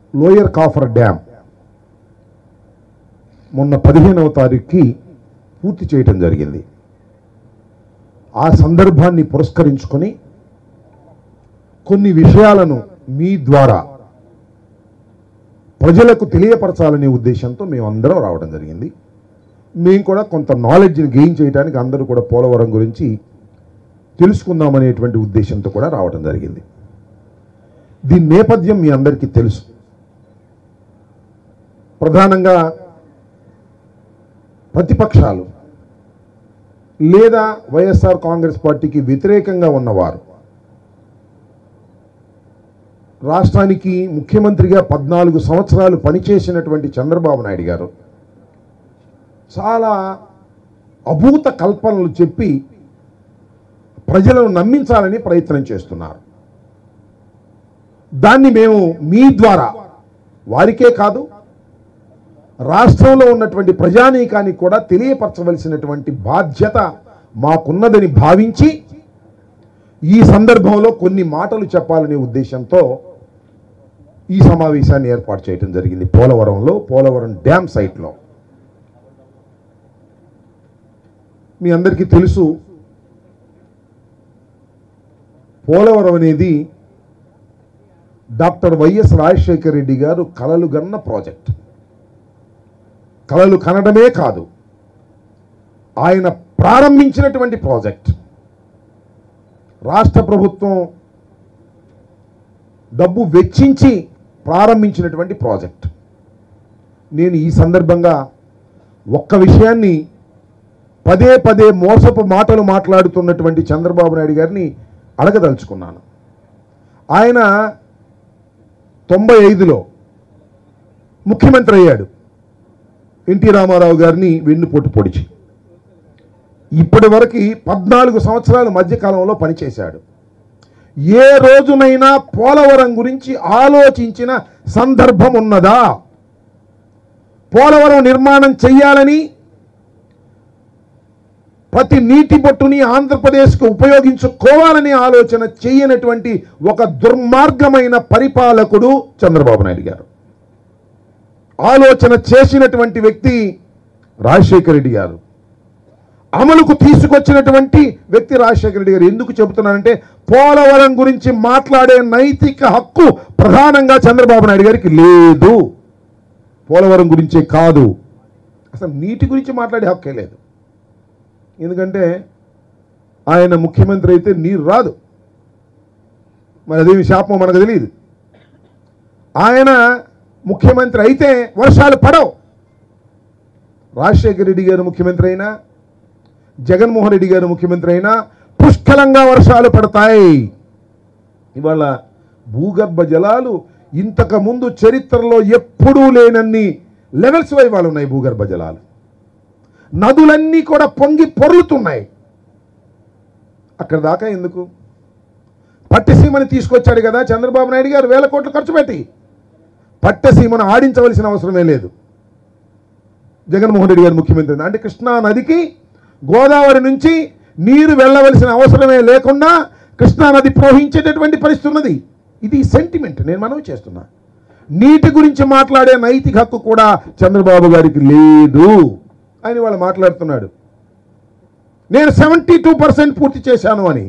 lower coffer dam మొన్న పదిహేనవ తారీఖుకి పూర్తి చేయటం జరిగింది ఆ సందర్భాన్ని పురస్కరించుకొని కొన్ని విషయాలను మీ ద్వారా ప్రజలకు తెలియపరచాలనే ఉద్దేశంతో మేమందరం రావడం జరిగింది మేము కూడా కొంత నాలెడ్జ్ని గెయిన్ చేయడానికి అందరూ కూడా పోలవరం గురించి తెలుసుకుందామనేటువంటి ఉద్దేశంతో కూడా రావడం జరిగింది దీని నేపథ్యం మీ అందరికీ తెలుసు ప్రధానంగా ప్రతిపక్షాలు లేదా వైఎస్ఆర్ కాంగ్రెస్ పార్టీకి వ్యతిరేకంగా ఉన్నవారు రాష్ట్రానికి ముఖ్యమంత్రిగా పద్నాలుగు సంవత్సరాలు పనిచేసినటువంటి చంద్రబాబు నాయుడు గారు చాలా అభూత కల్పనలు చెప్పి ప్రజలను నమ్మించాలని ప్రయత్నం చేస్తున్నారు దాన్ని మేము మీ ద్వారా వారికే కాదు రాష్ట్రంలో ఉన్నటువంటి ప్రజానీకానికి కూడా తెలియపరచవలసినటువంటి బాధ్యత మాకున్నదని భావించి ఈ సందర్భంలో కొన్ని మాటలు చెప్పాలనే ఉద్దేశంతో ఈ సమావేశాన్ని ఏర్పాటు చేయడం జరిగింది పోలవరంలో పోలవరం డ్యామ్ సైట్లో మీ అందరికీ తెలుసు పోలవరం అనేది డాక్టర్ వైఎస్ రాజశేఖర రెడ్డి గారు కలలు గన్న ప్రాజెక్ట్ కలలు కనడమే కాదు ఆయన ప్రారంభించినటువంటి ప్రాజెక్ట్ రాష్ట్ర ప్రభుత్వం డబ్బు వెచ్చించి ప్రారంభించినటువంటి ప్రాజెక్ట్ నేను ఈ సందర్భంగా ఒక్క విషయాన్ని పదే పదే మోసపు మాటలు మాట్లాడుతున్నటువంటి చంద్రబాబు నాయుడు గారిని అడగదలుచుకున్నాను ఆయన తొంభై ఐదులో ముఖ్యమంత్రి అయ్యాడు ఎన్టీ రామారావు గారిని వెన్నుపోటు పొడిచి ఇప్పటి వరకు పద్నాలుగు సంవత్సరాల మధ్యకాలంలో పనిచేశాడు ఏ రోజునైనా పోలవరం గురించి ఆలోచించిన సందర్భం ఉన్నదా పోలవరం నిర్మాణం చెయ్యాలని ప్రతి నీటి బొట్టుని ఆంధ్రప్రదేశ్కు ఉపయోగించుకోవాలని ఆలోచన చేయనటువంటి ఒక దుర్మార్గమైన పరిపాలకుడు చంద్రబాబు నాయుడు గారు ఆలోచన చేసినటువంటి వ్యక్తి రాజశేఖర రెడ్డి గారు అమలుకు తీసుకొచ్చినటువంటి వ్యక్తి రాజశేఖర రెడ్డి గారు ఎందుకు చెబుతున్నానంటే పోలవరం గురించి మాట్లాడే నైతిక హక్కు ప్రధానంగా చంద్రబాబు నాయుడు గారికి లేదు పోలవరం గురించే కాదు అసలు నీటి గురించి మాట్లాడే హక్కే లేదు ఎందుకంటే ఆయన ముఖ్యమంత్రి అయితే నీరు రాదు మరి అదేమి శాపం మనకు తెలియదు ఆయన ముఖ్యమంత్రి అయితే వర్షాలు పడవు రాజశేఖర రెడ్డి గారు ముఖ్యమంత్రి అయినా జగన్మోహన్ రెడ్డి గారు ముఖ్యమంత్రి అయినా పుష్కలంగా వర్షాలు పడతాయి ఇవాళ భూగర్భ జలాలు ఇంతకు ముందు చరిత్రలో ఎప్పుడూ లేనన్ని లెవెల్స్ ఇవాళ ఉన్నాయి భూగర్భ జలాలు నదులన్నీ కూడా పొంగి పొర్లుతున్నాయి అక్కడ దాకా ఎందుకు పట్టసీమని తీసుకొచ్చాడు కదా చంద్రబాబు నాయుడు గారు వేల కోట్లు ఖర్చు పెట్టి పట్టసీమను ఆడించవలసిన అవసరమే లేదు జగన్మోహన్ రెడ్డి గారు ముఖ్యమంత్రి అంటే కృష్ణా నదికి గోదావరి నుంచి నీరు వెళ్ళవలసిన అవసరమే లేకుండా కృష్ణా నది ప్రవహించేటటువంటి పరిస్థితి ఉన్నది ఇది సెంటిమెంట్ నేను మనవి చేస్తున్నా నీటి గురించి మాట్లాడే నైతిక హక్కు కూడా చంద్రబాబు గారికి లేదు అని వాళ్ళు మాట్లాడుతున్నాడు నేను సెవెంటీ టూ పర్సెంట్ పూర్తి చేశాను అని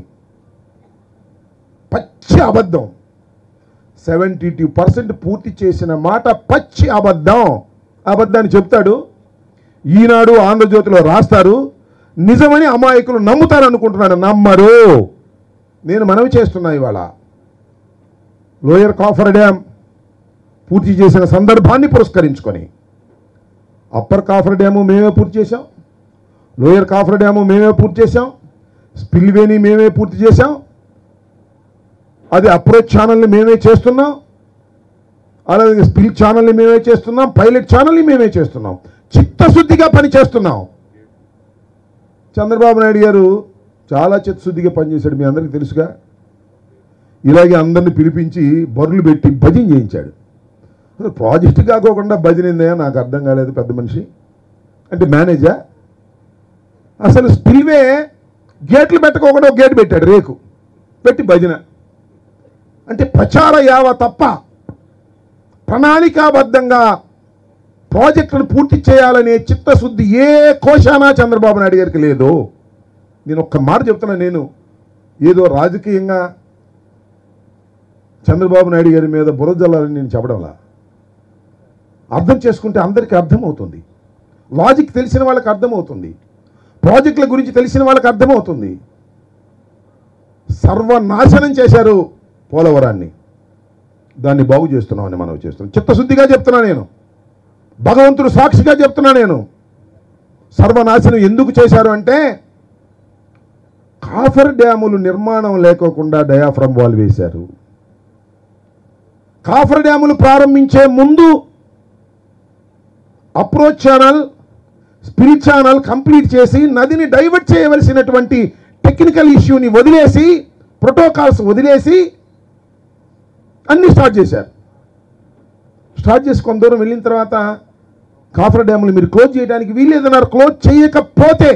పచ్చి అబద్ధం సెవెంటీ టూ పర్సెంట్ పూర్తి చేసిన మాట పచ్చి అబద్ధం అబద్ధాన్ని చెప్తాడు ఈనాడు ఆంధ్రజ్యోతిలో రాస్తారు నిజమని అమాయకులు నమ్ముతారు అనుకుంటున్నాడు నమ్మరు నేను మనవి చేస్తున్నా ఇవాళ లోయర్ కాఫర్ డ్యామ్ పూర్తి చేసిన సందర్భాన్ని పురస్కరించుకొని అప్పర్ కాఫర్ డ్యాము మేమే పూర్తి చేశాం లోయర్ కాఫర్ డ్యాము మేమే పూర్తి చేశాం స్పిల్వేని మేమే పూర్తి చేశాం అది అప్రోచ్ ఛానల్ని మేమే చేస్తున్నాం అలాగే స్పిల్ ఛానల్ని మేమే చేస్తున్నాం పైలట్ ఛానల్ని మేమే చేస్తున్నాం చిత్తశుద్ధిగా పని చేస్తున్నాం చంద్రబాబు నాయుడు గారు చాలా చిత్తశుద్ధిగా పనిచేశాడు మీ అందరికీ తెలుసుగా ఇలాగే అందరిని పిలిపించి బరులు పెట్టి భజన చేయించాడు అసలు ప్రాజెక్టు కాకోకుండా భజన ఏందయ్యా నాకు అర్థం కాలేదు పెద్ద మనిషి అంటే మేనేజా అసలు స్పిల్వే గేట్లు పెట్టకోకుండా ఒక గేట్ పెట్టాడు రేకు పెట్టి భజన అంటే ప్రచార యావ తప్ప ప్రణాళికాబద్ధంగా ప్రాజెక్టును పూర్తి చేయాలనే చిత్తశుద్ధి ఏ కోశానా చంద్రబాబు నాయుడు గారికి లేదు నేను ఒక్క మాట చెప్తున్నా నేను ఏదో రాజకీయంగా చంద్రబాబు నాయుడు గారి మీద బురద జల్లాలని నేను చెప్పడంలా అర్థం చేసుకుంటే అందరికీ అర్థమవుతుంది లాజిక్ తెలిసిన వాళ్ళకి అర్థమవుతుంది ప్రాజెక్టుల గురించి తెలిసిన వాళ్ళకి అర్థమవుతుంది సర్వనాశనం చేశారు పోలవరాన్ని దాన్ని బాగు చేస్తున్నామని మనం చేస్తున్నాం చిత్తశుద్ధిగా చెప్తున్నా నేను భగవంతుడు సాక్షిగా చెప్తున్నా నేను సర్వనాశనం ఎందుకు చేశారు అంటే కాఫర్ డ్యాములు నిర్మాణం లేకోకుండా డయాఫ్రమ్ వాల్ వేశారు కాఫర్ డ్యాములు ప్రారంభించే ముందు approach channel spirit channel complete చేసి నదిని డైవర్ట్ చేయవలసినటువంటి టెక్నికల్ ఇష్యూని వదిలేసి ప్రోటోకాల్స్ వదిలేసి అన్నీ స్టార్ట్ చేశారు స్టార్ట్ చేసి కొంత దూరం వెళ్ళిన తర్వాత కాఫర్ డ్యాములు మీరు క్లోజ్ చేయడానికి వీలేదన్నారు క్లోజ్ చేయకపోతే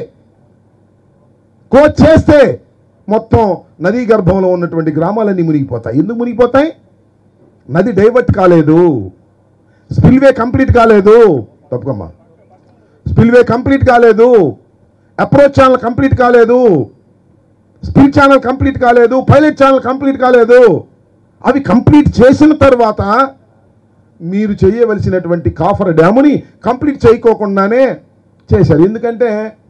క్లోజ్ చేస్తే మొత్తం నదీ గర్భంలో ఉన్నటువంటి గ్రామాలన్నీ మునిగిపోతాయి ఎందుకు మునిగిపోతాయి నది డైవర్ట్ కాలేదు స్పిల్వే కంప్లీట్ కాలేదు తప్పుకమ్మా స్పిల్వే కంప్లీట్ కాలేదు అప్రోచ్ ఛానల్ కంప్లీట్ కాలేదు స్పిల్ ఛానల్ కంప్లీట్ కాలేదు పైలట్ ఛానల్ కంప్లీట్ కాలేదు అవి కంప్లీట్ చేసిన తర్వాత మీరు చేయవలసినటువంటి కాఫర్ డ్యాముని కంప్లీట్ చేయకోకుండానే చేశారు ఎందుకంటే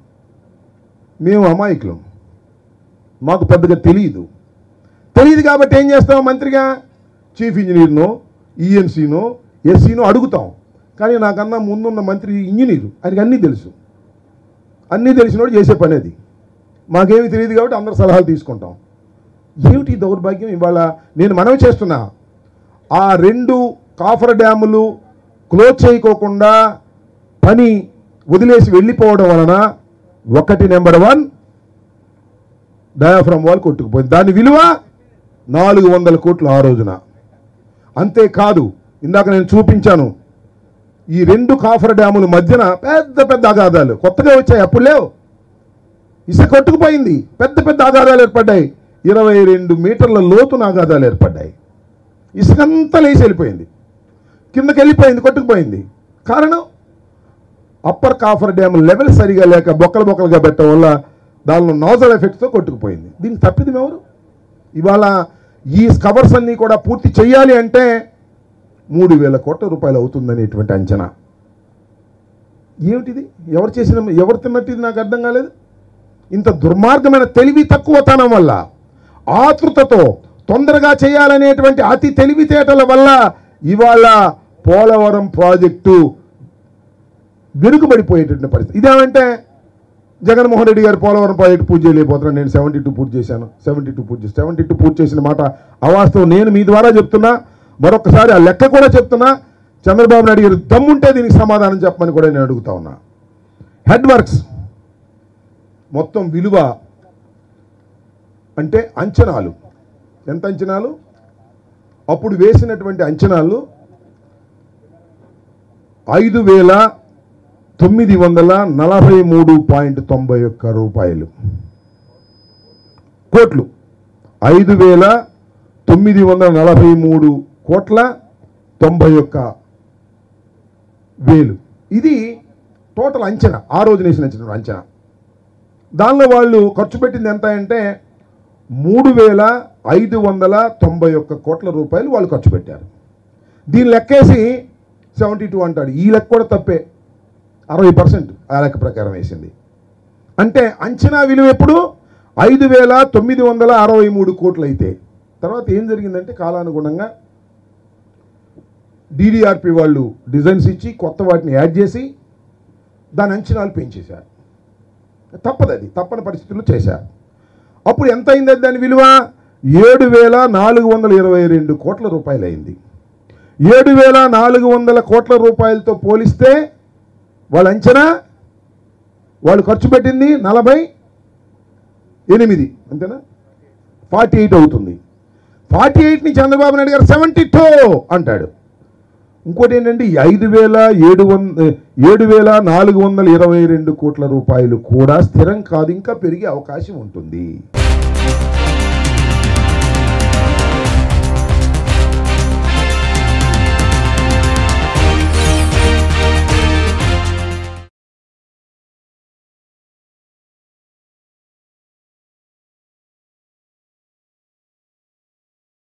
మేము అమాయకులం మాకు పెద్దగా తెలియదు తెలియదు కాబట్టి ఏం చేస్తాం మంత్రిగా చీఫ్ ఇంజనీర్ను ఈఎన్సీను ఎస్సీను అడుగుతాం కానీ నాకన్నా ముందున్న మంత్రి ఇంజనీరు ఆయనకి అన్నీ తెలుసు అన్నీ తెలిసినోడు చేసే పని అది మాకేమీ తెలియదు కాబట్టి అందరు సలహాలు తీసుకుంటాం ఏమిటి ఈ దౌర్భాగ్యం ఇవాళ నేను మనవి చేస్తున్నా ఆ రెండు కాఫర్ డ్యాములు క్లోజ్ చేయకోకుండా పని వదిలేసి వెళ్ళిపోవడం వలన ఒకటి నెంబర్ వన్ డయాఫ్రమ్ వాల్ కొట్టుకుపోయింది దాని విలువ నాలుగు వందల కోట్లు ఆ రోజున అంతేకాదు ఇందాక నేను చూపించాను ఈ రెండు కాఫర్ డ్యాముల మధ్యన పెద్ద పెద్ద అగాధాలు కొత్తగా వచ్చాయి అప్పుడు లేవు ఇసుక కొట్టుకుపోయింది పెద్ద పెద్ద అగాధాలు ఏర్పడ్డాయి ఇరవై రెండు మీటర్ల లోతున అగాధాలు ఏర్పడ్డాయి ఇసుకంతా లేచి వెళ్ళిపోయింది కిందకి వెళ్ళిపోయింది కొట్టుకుపోయింది కారణం అప్పర్ కాఫర్ డ్యామ్ లెవెల్ సరిగా లేక బొక్కలు బొక్కలుగా పెట్టడం వల్ల దానిలో నోజల్ ఎఫెక్ట్తో కొట్టుకుపోయింది దీనికి తప్పిది ఎవరు ఇవాళ ఈ కవర్స్ అన్నీ కూడా పూర్తి చేయాలి అంటే మూడు వేల కోట్ల రూపాయలు అవుతుందనేటువంటి అంచనా ఏమిటిది ఎవరు చేసిన ఎవరు తిన్నట్టు ఇది నాకు అర్థం కాలేదు ఇంత దుర్మార్గమైన తెలివి తక్కువతనం వల్ల ఆతృతతో తొందరగా చేయాలనేటువంటి అతి తెలివితేటల వల్ల ఇవాళ పోలవరం ప్రాజెక్టు వెనుకబడిపోయేటువంటి పరిస్థితి ఇదేమంటే జగన్మోహన్ రెడ్డి గారు పోలవరం ప్రాజెక్టు పూర్తి చేయలేకపోతున్నాను నేను సెవెంటీ టూ పూర్తి చేశాను సెవెంటీ టూ పూర్తి చేసి సెవెంటీ టూ పూర్తి చేసిన మాట అవాస్తవం నేను మీ ద్వారా చెప్తున్నా మరొకసారి ఆ లెక్క కూడా చెప్తున్నా చంద్రబాబు నాయుడు గారు దమ్ముంటే దీనికి సమాధానం చెప్పమని కూడా నేను అడుగుతా ఉన్నా హెడ్ వర్క్స్ మొత్తం విలువ అంటే అంచనాలు ఎంత అంచనాలు అప్పుడు వేసినటువంటి అంచనాలు ఐదు వేల తొమ్మిది వందల నలభై మూడు పాయింట్ తొంభై ఒక్క రూపాయలు కోట్లు ఐదు వేల తొమ్మిది వందల నలభై మూడు కోట్ల తొంభై ఒక్క వేలు ఇది టోటల్ అంచనా ఆ రోజు వేసిన అంచనా అంచనా దానిలో వాళ్ళు ఖర్చు పెట్టింది ఎంత అంటే మూడు వేల ఐదు వందల తొంభై ఒక్క కోట్ల రూపాయలు వాళ్ళు ఖర్చు పెట్టారు దీని లెక్కేసి సెవెంటీ టూ అంటాడు ఈ లెక్క కూడా తప్పే అరవై పర్సెంట్ ఆ లెక్క ప్రకారం వేసింది అంటే అంచనా విలువ ఎప్పుడు ఐదు వేల తొమ్మిది వందల అరవై మూడు కోట్లు అయితే తర్వాత ఏం జరిగిందంటే కాలానుగుణంగా డీడీఆర్పి వాళ్ళు డిజైన్స్ ఇచ్చి కొత్త వాటిని యాడ్ చేసి దాని అంచనాలు పెంచేశారు తప్పదు అది తప్పని పరిస్థితుల్లో చేశారు అప్పుడు ఎంత అయింది అది దాని విలువ ఏడు వేల నాలుగు వందల ఇరవై రెండు కోట్ల రూపాయలు అయింది ఏడు వేల నాలుగు వందల కోట్ల రూపాయలతో పోలిస్తే వాళ్ళ అంచనా వాళ్ళు ఖర్చు పెట్టింది నలభై ఎనిమిది అంతేనా ఫార్టీ ఎయిట్ అవుతుంది ఫార్టీ ఎయిట్ని చంద్రబాబు నాయుడు గారు సెవెంటీ టూ అంటాడు ఇంకోటి ఏంటంటే ఈ ఐదు వేల ఏడు వంద ఏడు వేల నాలుగు వందల ఇరవై రెండు కోట్ల రూపాయలు కూడా స్థిరం కాదు ఇంకా పెరిగే అవకాశం ఉంటుంది